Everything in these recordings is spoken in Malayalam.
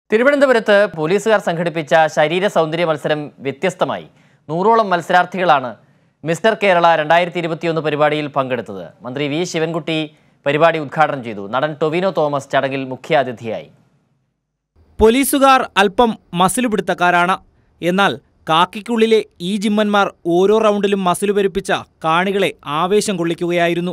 തിരുവനന്തപുരത്ത് പോലീസുകാർ സംഘടിപ്പിച്ച ശരീര സൗന്ദര്യ മത്സരം വ്യത്യസ്തമായി നൂറോളം മത്സരാർത്ഥികളാണ് മിസ്റ്റർ കേരള രണ്ടായിരത്തി ഇരുപത്തിയൊന്ന് പരിപാടിയിൽ പങ്കെടുത്തത് മന്ത്രി വി ശിവൻകുട്ടി പരിപാടി ഉദ്ഘാടനം ചെയ്തു നടൻ ടൊവിനോ തോമസ് ചടങ്ങിൽ മുഖ്യാതിഥിയായി പോലീസുകാർ അല്പം മസിലുപിടുത്തക്കാരാണ് എന്നാൽ കാക്കിക്കുള്ളിലെ ഈ ജിമ്മന്മാർ ഓരോ റൗണ്ടിലും മസിലു പെരുപ്പിച്ച കാണികളെ ആവേശം കൊള്ളിക്കുകയായിരുന്നു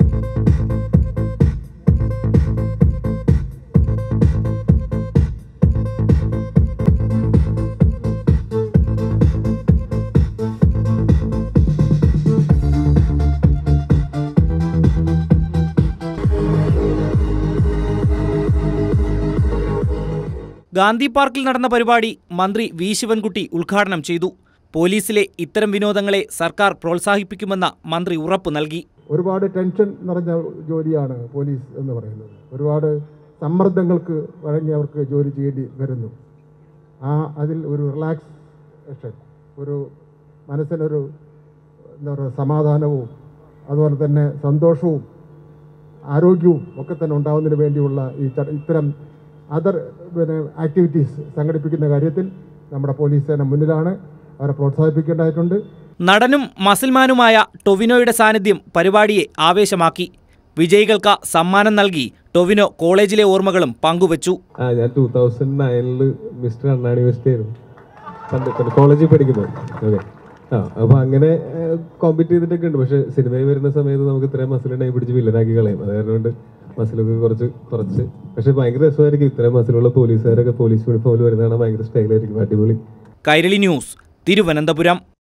ഗാന്ധി പാർക്കിൽ നടന്ന പരിപാടി മന്ത്രി വി ശിവൻകുട്ടി ഉദ്ഘാടനം ചെയ്തു പോലീസിലെ ഇത്തരം വിനോദങ്ങളെ സർക്കാർ പ്രോത്സാഹിപ്പിക്കുമെന്ന മന്ത്രി ഉറപ്പു നൽകി ഒരുപാട് ടെൻഷൻ നിറഞ്ഞ ജോലിയാണ് പോലീസ് എന്ന് പറയുന്നത് ഒരുപാട് സമ്മർദ്ദങ്ങൾക്ക് വഴങ്ങിയവർക്ക് ജോലി ചെയ്യേണ്ടി വരുന്നു ആ അതിൽ ഒരു റിലാക്സേഷൻ ഒരു മനസ്സിനൊരു എന്താ പറയുക സമാധാനവും അതുപോലെ തന്നെ സന്തോഷവും ആരോഗ്യവും ഒക്കെ തന്നെ ഉണ്ടാകുന്നതിന് വേണ്ടിയുള്ള ഈ ചട- ഇത്തരം അതർ പിന്നെ ആക്ടിവിറ്റീസ് സംഘടിപ്പിക്കുന്ന കാര്യത്തിൽ നമ്മുടെ പോലീസ് സേന മുന്നിലാണ് അവരെ പ്രോത്സാഹിപ്പിക്കേണ്ടതായിട്ടുണ്ട് നടനും മസിൽമാനുമായ ടൊവിനോയുടെ സാന്നിധ്യം പരിപാടിയെ ആവേശമാക്കി വിജയികൾക്ക് സമ്മാനം നൽകി ടൊവിനോ കോളേജിലെ ഓർമ്മകളും പങ്കുവച്ചു ആ ഞാൻ ടൂ തൗസൻഡ് നയനില് മിസ്റ്റർ അണ്ണാടി വെസ്റ്റ് ആയിരുന്നു പണ്ട് പണ്ട് കോളേജിൽ പഠിക്കുന്നത് ഓക്കെ ആ അപ്പൊ അങ്ങനെ കോമ്പീറ്റ് ചെയ്തിട്ടൊക്കെ ഉണ്ട് പക്ഷെ സിനിമയിൽ വരുന്ന സമയത്ത് നമുക്ക് ഇത്രയും മസിലുണ്ടായി പിടിച്ച് വില്ലനാക്കി കളയും അത് കാരണം കൊണ്ട് മസിലൊക്കെ കുറച്ച് കുറച്ച് പക്ഷെ ഭയങ്കര രസമായിരിക്കും ഇത്രയും മസിലുള്ള പോലീസുകാരൊക്കെ പോലീസ് യൂണിഫോമിൽ വരുന്നതാണ് ഭയങ്കര സ്റ്റൈലായിരിക്കും അടിപൊളി കൈരളി ന്യൂസ് തിരുവനന്തപുരം